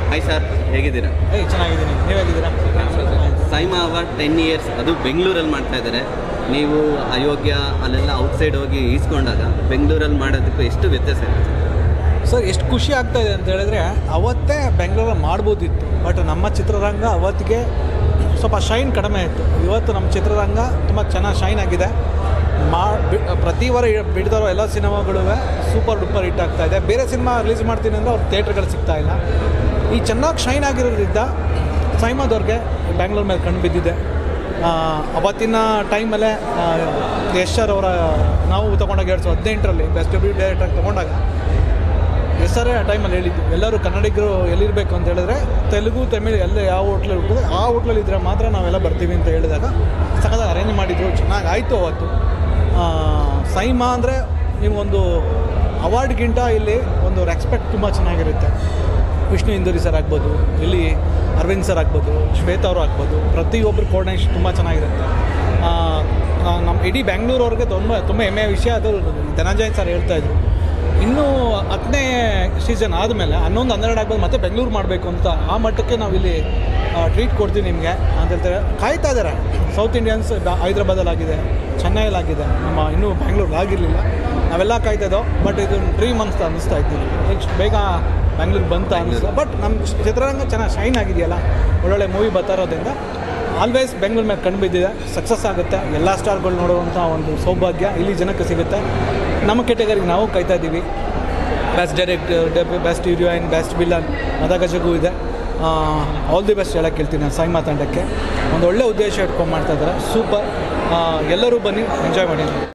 hi sir ಹೇಗಿದ್ದೀರಾ ಏಯ್ ಚೆನ್ನಾಗಿದ್ದೀನಿ ನೀವು ಹೇಗಿದ್ದೀರಾ ಸೈಮಾ ಅವಾರ್ಡ್ ಟೆನ್ ಇಯರ್ಸ್ ಅದು ಬೆಂಗಳೂರಲ್ಲಿ ಮಾಡ್ತಾ ಇದ್ದಾರೆ ನೀವು ಅಯೋಗ್ಯ ಅಲ್ಲೆಲ್ಲ ಔಟ್ಸೈಡ್ ಹೋಗಿ ಈಸ್ಕೊಂಡಾಗ ಬೆಂಗಳೂರಲ್ಲಿ ಮಾಡೋದಕ್ಕೂ ಎಷ್ಟು ವ್ಯತ್ಯಾಸ ಇದೆ ಸರ್ ಎಷ್ಟು ಖುಷಿ ಆಗ್ತಾ ಇದೆ ಅಂತ ಹೇಳಿದ್ರೆ ಅವತ್ತೇ ಬೆಂಗಳೂರಲ್ಲಿ ಮಾಡ್ಬೋದಿತ್ತು ಬಟ್ ನಮ್ಮ ಚಿತ್ರರಂಗ ಅವತ್ತಿಗೆ ಸ್ವಲ್ಪ ಶೈನ್ ಕಡಿಮೆ ಇತ್ತು ಇವತ್ತು ನಮ್ಮ ಚಿತ್ರರಂಗ ತುಂಬ ಚೆನ್ನಾಗಿ ಶೈನ್ ಆಗಿದೆ ಮಾ ಬಿ- ಪ್ರತಿ ವಾರ ಇ- ಬಿಡ್ತಾರೋ ಎಲ್ಲ ಸಿನಿಮಾಗಳು ಸೂಪರ್ ಡೂಪರ್ ಹಿಟ್ ಆಗ್ತಾ ಇದೆ ಬೇರೆ ಸಿನಿಮಾ ರಿಲೀಸ್ ಮಾಡ್ತೀನಿ ಅಂದರೆ ಅವ್ರು ಥಿಯೇಟ್ರ್ಗಳು ಸಿಗ್ತಾ ಇಲ್ಲ ಈ ಚೆನ್ನಾಗಿ ಶೈನ್ ಆಗಿರೋದ್ರಿಂದ ಸೈಮಾದವ್ರಿಗೆ ಬ್ಯಾಂಗ್ಳೂರ್ ಮೇಲೆ ಕಣ್ಣು ಬಿದ್ದಿದೆ ಆ, ಅವತ್ತಿನ ಟೈಮಲ್ಲೇ ಯಶ್ ಸರ್ ಅವರ ನಾವು ತೊಗೊಂಡಾಗ ಎರಡು ಸಾವಿರದ ಹದಿನೆಂಟರಲ್ಲಿ ಬೆಸ್ಟ್ ಡೆಬ್ಯೂ ಡೈರೆಕ್ಟರ್ ತೊಗೊಂಡಾಗ ಎಸ್ ಆರ್ ಆ ಟೈಮಲ್ಲಿ ಹೇಳಿದ್ದು ಎಲ್ಲರೂ ಕನ್ನಡಿಗರು ಎಲ್ಲಿರಬೇಕು ಅಂತ ಹೇಳಿದ್ರೆ ತೆಲುಗು ತಮಿಳು ಎಲ್ಲ ಯಾವ ಹೋಟ್ಲಲ್ಲಿ ಇರ್ತದೆ ಆ ಹೋಟ್ಲಲ್ಲಿ ಇದ್ದರೆ ಮಾತ್ರ ನಾವೆಲ್ಲ ಬರ್ತೀವಿ ಅಂತ ಹೇಳಿದಾಗ ಸಖತ್ ಅರೇಂಜ್ ಮಾಡಿದ್ರು ಚೆನ್ನಾಗಿ ಆಯಿತು ಅವತ್ತು ಆ, ಸೈಮಾ ಅಂದರೆ ನಿಮಗೊಂದು ಅವಾರ್ಡ್ಗಿಂತ ಇಲ್ಲಿ ಒಂದು ರೆಸ್ಪೆಕ್ಟ್ ತುಂಬ ಚೆನ್ನಾಗಿರುತ್ತೆ ವಿಷ್ಣು ಇಂದೂರಿ ಸರ್ ಆಗ್ಬೋದು ಇಲ್ಲಿ ಅರವಿಂದ್ ಸರ್ ಆಗ್ಬೋದು ಶ್ವೇತಾ ಅವರು ಆಗ್ಬೋದು ಪ್ರತಿಯೊಬ್ಬರು ಕೋರ್ಡಿನೇಷನ್ ತುಂಬ ಚೆನ್ನಾಗಿರುತ್ತೆ ಆ, ಆ, ನಮ್ಮ ಇಡೀ ಬೆಂಗಳೂರವ್ರಿಗೆ ತುಂಬ ತುಂಬ ಹೆಮ್ಮೆಯ ವಿಷಯ ಅದು ಧನಂಜಯ್ ಸರ್ ಹೇಳ್ತಾಯಿದ್ರು ಇನ್ನೂ ಹತ್ತನೇ ಸೀಸನ್ ಆದಮೇಲೆ ಹನ್ನೊಂದು ಹನ್ನೆರಡು ಆಗ್ಬೋದು ಮತ್ತೆ ಬೆಂಗಳೂರು ಮಾಡಬೇಕು ಅಂತ ಆ ಮಟ್ಟಕ್ಕೆ ನಾವಿಲ್ಲಿ ಟ್ರೀಟ್ ಕೊಡ್ತೀವಿ ನಿಮಗೆ ಅಂತ ಹೇಳ್ತಾರೆ ಕಾಯ್ತಾ ಇದ್ದಾರೆ ಸೌತ್ ಇಂಡಿಯನ್ಸ್ ಹೈದ್ರಾಬಾದಲ್ಲಿ ಆಗಿದೆ ಚೆನ್ನೈಲಾಗಿದೆ ನಮ್ಮ ಇನ್ನೂ ಬ್ಯಾಂಗ್ಳೂರಲ್ಲಿ ಆಗಿರಲಿಲ್ಲ ನಾವೆಲ್ಲ ಕಾಯ್ತಾ ಇದ್ದೋ ಬಟ್ ಇದು ಡ್ರೀಮ್ ಅಂತ ಅನ್ನಿಸ್ತಾ ಇದ್ದೀವಿ ನೆಕ್ಸ್ಟ್ ಬೇಗ ಬ್ಯಾಂಗ್ಳೂರು ಬಂತ ಅನ್ನಿಸ್ತು ಬಟ್ ನಮ್ಮ ಚಿತ್ರರಂಗ ಚೆನ್ನಾಗಿ ಶೈನ್ ಆಗಿದೆಯಲ್ಲ ಒಳ್ಳೊಳ್ಳೆ ಮೂವಿ ಬರ್ತಾ ಇರೋದ್ರಿಂದ ಆಲ್ವೇಸ್ ಬೆಂಗಳೂರು ಮೇಲೆ ಕಣ್ಣು ಬಿದ್ದಿದೆ ಸಕ್ಸಸ್ ಆಗುತ್ತೆ ಎಲ್ಲ ಸ್ಟಾರ್ಗಳು ನೋಡುವಂಥ ಒಂದು ಸೌಭಾಗ್ಯ ಇಲ್ಲಿ ಜನಕ್ಕೆ ಸಿಗುತ್ತೆ ನಮ್ಮ ಕೆಟಗರಿಗೆ ನಾವು ಕಾಯ್ತಾ ಇದ್ದೀವಿ best direct best heroine best villain ಮದಗಜಗೂ ಇದೆ ಆಲ್ ದಿ ಬೆಸ್ಟ್ ಹೇಳಕ್ಕೆ ಹೇಳ್ತೀನಿ ನಾನು ಸಾಯಿ ತಂಡಕ್ಕೆ ಒಂದು ಒಳ್ಳೆ ಉದ್ದೇಶ ಇಟ್ಕೊಂಡು ಮಾಡ್ತಾ ಇದ್ದಾರೆ ಸೂಪರ್ ಎಲ್ಲರೂ ಬನ್ನಿ ಎಂಜಾಯ್ ಮಾಡಿ